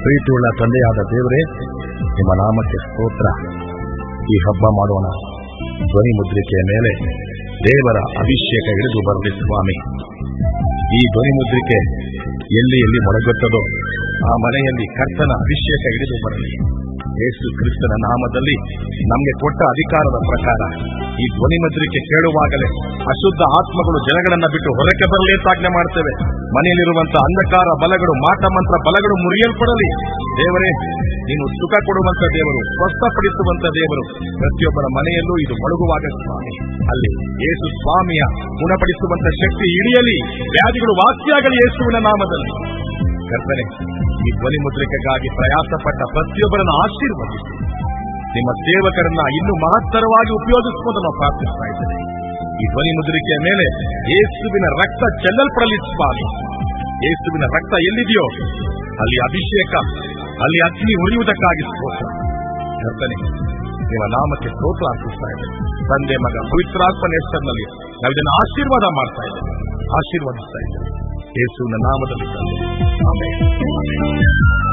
ಪ್ರೀತಿಯುಳ್ಳ ತಂದೆಯಾದ ದೇವರೇ ನಿಮ್ಮ ನಾಮಕ್ಕೆ ಸ್ತೋತ್ರ ಈ ಹಬ್ಬ ಮಾಡೋಣ ಧ್ವನಿ ಮುದ್ರಿಕೆಯ ಮೇಲೆ ದೇವರ ಅಭಿಷೇಕ ಹಿಡಿದು ಬರಲಿ ಸ್ವಾಮಿ ಈ ಧ್ವನಿ ಮುದ್ರಿಕೆ ಎಲ್ಲಿ ಎಲ್ಲಿ ಮೊಳಗುತ್ತದೋ ಆ ಮನೆಯಲ್ಲಿ ಕರ್ತನ ಅಭಿಷೇಕ ಹಿಡಿದು ಬರಲಿ ಯೇಸು ಕ್ರಿಸ್ತನ ನಾಮದಲ್ಲಿ ನಮಗೆ ಕೊಟ್ಟ ಅಧಿಕಾರದ ಪ್ರಕಾರ ಈ ಧ್ವನಿ ಮುದ್ರಿಕೆ ಕೇಳುವಾಗಲೇ ಅಶುದ್ಧ ಆತ್ಮಗಳು ಜನಗಳನ್ನ ಬಿಟ್ಟು ಹೊರಕ್ಕೆ ಬರಲಿ ಅಂತ ಆಜ್ಞೆ ಮಾಡ್ತೇವೆ ಮನೆಯಲ್ಲಿರುವಂತಹ ಅಂಧಕಾರ ಬಲಗಳು ಮಾಟ ಮಂತ್ರ ಬಲಗಳು ಮುರಿಯಲ್ಪಡಲಿ ದೇವರೇ ನೀನು ಸುಖ ಕೊಡುವಂತ ದೇವರು ಸ್ವಸ್ಥಪಡಿಸುವಂತ ದೇವರು ಪ್ರತಿಯೊಬ್ಬರ ಮನೆಯಲ್ಲೂ ಇದು ಮೊಳಗುವಾಗ ಸ್ವಾಮಿ ಅಲ್ಲಿ ಯೇಸು ಸ್ವಾಮಿಯ ಗುಣಪಡಿಸುವಂತ ಶಕ್ತಿ ಇಳಿಯಲಿ ವ್ಯಾಧಿಗಳು ವಾಸಿಯಾಗಲಿ ಯೇಸುವಿನ ನಾಮದಲ್ಲಿ ಕರ್ತನೆ ಈ ಧ್ವನಿ ಮುದ್ರಿಕೆಗಾಗಿ ಪ್ರಯಾಸ ಪಟ್ಟ ಪ್ರತಿಯೊಬ್ಬರನ್ನು ಆಶೀರ್ವದಿಸಿ ನಿಮ್ಮ ಸೇವಕರನ್ನ ಇನ್ನೂ ಮಹತ್ತರವಾಗಿ ಉಪಯೋಗಿಸುವುದು ನಾವು ಪ್ರಾರ್ಥಿಸ್ತಾ ಇದ್ದೇವೆ ಈ ಧ್ವನಿ ಮುದ್ರಿಕೆಯ ಮೇಲೆ ಯೇಸುವಿನ ರಕ್ತ ಚೆಲ್ಲಲ್ಪಡಲಿ ಸ್ವಾಮಿ ಯೇಸುವಿನ ರಕ್ತ ಎಲ್ಲಿದೆಯೋ ಅಲ್ಲಿ ಅಭಿಷೇಕ ಅಲ್ಲಿ ಅಗ್ನಿ ಉರಿಯುವುದಕ್ಕಾಗಿ ಸ್ತೋತ್ರ ಕರ್ತನೆ ನಿಮ್ಮ ನಾಮಕ್ಕೆ ಸ್ತೋತ್ರ ಅರ್ಪಿಸ್ತಾ ಇದ್ದೇವೆ ತಂದೆ ಮಗ ಪವಿತ್ರಾತ್ಮನ ಹೆಸರಿನಲ್ಲಿ ನಾವು ಇದನ್ನು ಆಶೀರ್ವಾದ ಮಾಡ್ತಾ ಇದ್ದೇವೆ ಆಶೀರ್ವದಿಸ್ತಾ ಇದ್ದೇವೆ ಯೇಸುವಿನ ನಾಮದಲ್ಲಿ ತಂದೆ ಆಮೇಲೆ